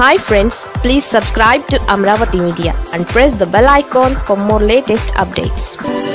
hi friends please subscribe to Amaravati media and press the bell icon for more latest updates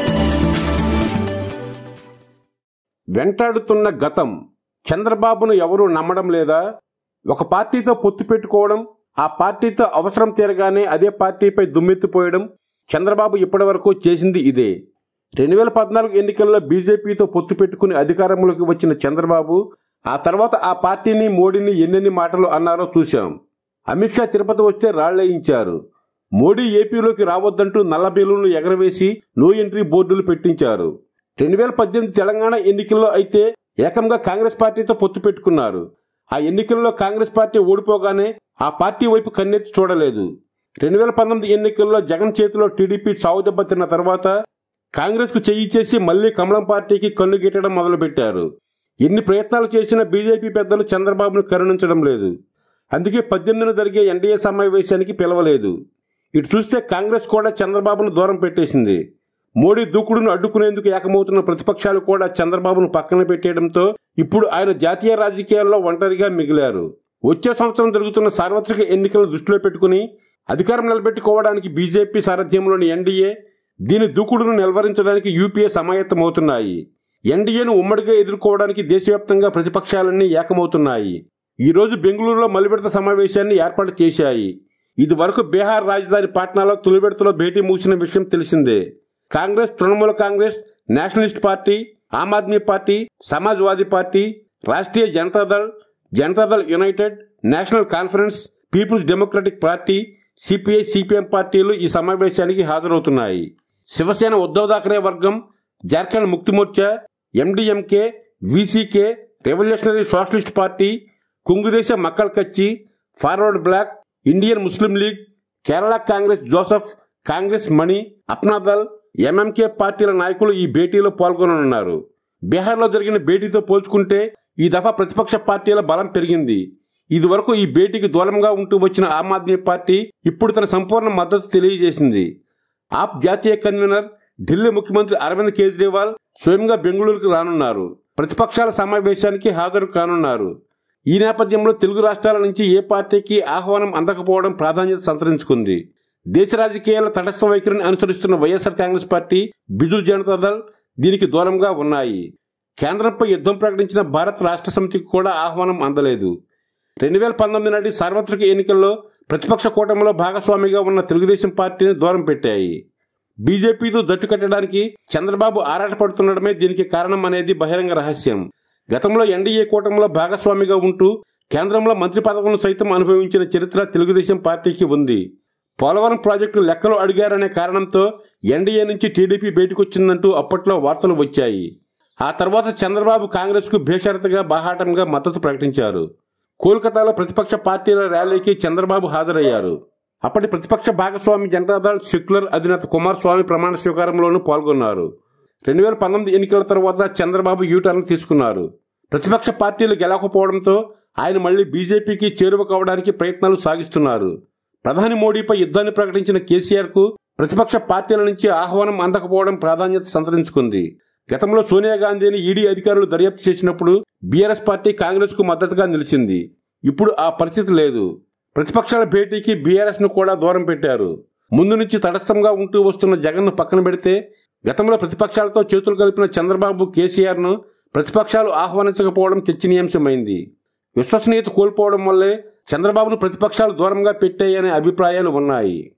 వెంటాడుతున్న గతం చంద్రబాబును ఎవరూ నమ్మడం లేదా ఒక పార్టీతో పొత్తు పెట్టుకోవడం ఆ పార్టీతో అవసరం తీరగానే అదే పార్టీపై దుమ్మెత్తిపోయడం చంద్రబాబు ఇప్పటివరకు చేసింది ఇదే రెండు వేల పద్నాలుగు ఎన్నికల్లో బీజేపీతో పొత్తు పెట్టుకుని అధికారంలోకి వచ్చిన చంద్రబాబు ఆ తర్వాత ఆ పార్టీని మోడీని ఎన్నెన్ని మాటలు అన్నారో చూశాం అమిత్ షా తిరుపతి వస్తే రాళ్లేయించారు మోడీ ఏపీలోకి రావద్దంటూ నల్ల బెలూన్లు ఎగరవేసి నో ఎంట్రీ బోర్డులు పెట్టించారు రెండు వేల పద్దెనిమిది తెలంగాణ ఎన్నికల్లో అయితే ఏకంగా కాంగ్రెస్ పార్టీతో పొత్తు పెట్టుకున్నారు ఆ ఎన్నికల్లో కాంగ్రెస్ పార్టీ ఓడిపోగానే ఆ పార్టీ వైపు కన్నెత్తి చూడలేదు రెండు వేల పంతొమ్మిది ఎన్నికల్లో జగన్ చేతిలో టీడీపీ చావు దెబ్బ తిన్న తర్వాత కాంగ్రెస్కు చెయ్యి చేసి మళ్లీ కమలం పార్టీకి కన్ను గిట్టడం మొదలుపెట్టారు ఎన్ని ప్రయత్నాలు చేసినా బీజేపీ పెద్దలు చంద్రబాబును కరుణించడం లేదు అందుకే పద్దెనిమిదిన జరిగే ఎన్డీఏ సమావేశానికి పిలవలేదు ఇటు చూస్తే కాంగ్రెస్ కూడా చంద్రబాబును దూరం పెట్టేసింది మోడీ దూకుడును అడ్డుకునేందుకు ఏకమవుతున్న ప్రతిపక్షాలు కూడా చంద్రబాబును పక్కన పెట్టేయడంతో ఇప్పుడు ఆయన జాతీయ రాజకీయాల్లో ఒంటరిగా మిగిలారు వచ్చే సంవత్సరం జరుగుతున్న సార్వత్రిక ఎన్నికలను దృష్టిలో పెట్టుకుని అధికారం నిలబెట్టుకోవడానికి బీజేపీ సారథ్యంలోని ఎన్డీఏ దీని దూకుడును నిలవరించడానికి యూపీఏ సమాయత్తమవుతున్నాయి ఎన్డీఏను ఉమ్మడిగా ఎదుర్కోవడానికి దేశవ్యాప్తంగా ప్రతిపక్షాలన్నీ ఏకమవుతున్నాయి ఈ రోజు బెంగళూరులో మలి విడత సమావేశాన్ని ఏర్పాటు చేశాయి ఇది వరకు బీహార్ రాజధాని పాట్నాలో తొలి విడతలో భేటీ ముగిసిన విషయం తెలిసిందే Congress Trinamool Congress nationalist party Aam Aadmi party Samajwadi party Rashtriya Janata Dal Janata Dal united national conference peoples democratic party CPI CPM పార్టీలు ఈ సమావేశానికి హాజరవుతున్నాయి శివసేన ఉద్ధవ్ థాకరే వర్గం Jharkhand Mukti Morcha MDMK VCK revolutionary socialist party Kongudesa Makkal Katchi forward bloc Indian Muslim league Kerala Congress Joseph Congress Mani Apna Dal MMK పార్టీల నాయకులు ఈ భేటీలో పాల్గొననున్నారు బీహార్లో జరిగిన భేటీతో పోల్చుకుంటే ఈ దఫా ప్రతిపక్ష పార్టీల బలం పెరిగింది ఇదివరకు ఈ భేటీకి దూరంగా ఉంటూ వచ్చిన ఆమ్ ఆద్మీ పార్టీ ఇప్పుడు తన సంపూర్ణ మద్దతు తెలియజేసింది ఆప్ జాతీయ కన్వీనర్ ఢిల్లీ ముఖ్యమంత్రి అరవింద్ కేజ్రీవాల్ స్వయంగా బెంగళూరుకు రానున్నారు ప్రతిపక్షాల సమావేశానికి హాజరు కానున్నారు ఈ నేపథ్యంలో తెలుగు రాష్ట్రాల నుంచి ఏ పార్టీకి ఆహ్వానం అందకపోవడం ప్రాధాన్యత సంతరించుకుంది దేశ రాజకీయాల తటస్థ వైఖరిని అనుసరిస్తున్న YSR Congress party Biju Janata Dal దీనికి దూరంగా ఉన్నాయి కేంద్రంపై యుద్ధం ప్రకటించిన భారత రాష్ట్ర సమితికి కూడా ఆహ్వానం అందలేదు రెండు వేల పంతొమ్మిది నాటి సార్వత్రిక ఎన్నికల్లో ప్రతిపక్ష కూటమిలో భాగస్వామిగా ఉన్న తెలుగుదేశం పార్టీని దూరం పెట్టాయి బీజేపీతో జట్టు కట్టడానికి చంద్రబాబు ఆరాటపడుతుండడమే దీనికి కారణం అనేది బహిరంగ రహస్యం గతంలో ఎన్డీఏ కూటమిలో భాగస్వామిగా ఉంటూ కేంద్రంలో మంత్రి పదవులను సైతం అనుభవించిన చరిత్ర తెలుగుదేశం పార్టీకి ఉంది పోలవరం ప్రాజెక్టు లెక్కలు అడిగారనే కారణంతో ఎన్డీఏ నుంచి టీడీపీ బయటకొచ్చిందంటూ అప్పట్లో వార్తలు వచ్చాయి ఆ తర్వాత చంద్రబాబు కాంగ్రెస్కు బేషరతుగా బాహాటంగా మద్దతు ప్రకటించారు కోల్కతాలో ప్రతిపక్ష పార్టీల ర్యాలీకి చంద్రబాబు హాజరయ్యారు అప్పటి ప్రతిపక్ష భాగస్వామి జనతాదళ్ సెక్యులర్ అధినేత కుమారస్వామి ప్రమాణ స్వీకారంలోనూ పాల్గొన్నారు రెండు వేల పంతొమ్మిది ఎన్నికల తర్వాత చంద్రబాబు యూటర్న్ తీసుకున్నారు ప్రతిపక్ష పార్టీలు గెలవకపోవడంతో ఆయన మళ్లీ బీజేపీకి చేరువ కావడానికి ప్రయత్నాలు సాగిస్తున్నారు ప్రధాని మోడీపై యుద్ధాన్ని ప్రకటించిన కేసీఆర్ కు ప్రతిపక్ష పార్టీల నుంచి ఆహ్వానం అందకపోవడం ప్రాధాన్యత సంతరించుకుంది గతంలో సోనియా గాంధీని ఈడీ అధికారులు దర్యాప్తు చేసినప్పుడు బీఆర్ఎస్ పార్టీ కాంగ్రెస్ కు మద్దతుగా నిలిచింది ఇప్పుడు ఆ పరిస్థితి లేదు ప్రతిపక్షాల భేటీకి బీఆర్ఎస్ ను కూడా దూరం పెట్టారు ముందు నుంచి తటస్థంగా ఉంటూ వస్తున్న జగన్ ను పక్కన పెడితే గతంలో ప్రతిపక్షాలతో చేతులు కలిపిన చంద్రబాబు కేసీఆర్ ను ప్రతిపక్షాలు ఆహ్వానించకపోవడం చర్చనీయాంశమైంది విశ్వసనీయత కోల్పోవడం వల్లే చంద్రబాబును ప్రతిపక్షాలు దూరంగా పెట్టాయనే అభిప్రాయాలు ఉన్నాయి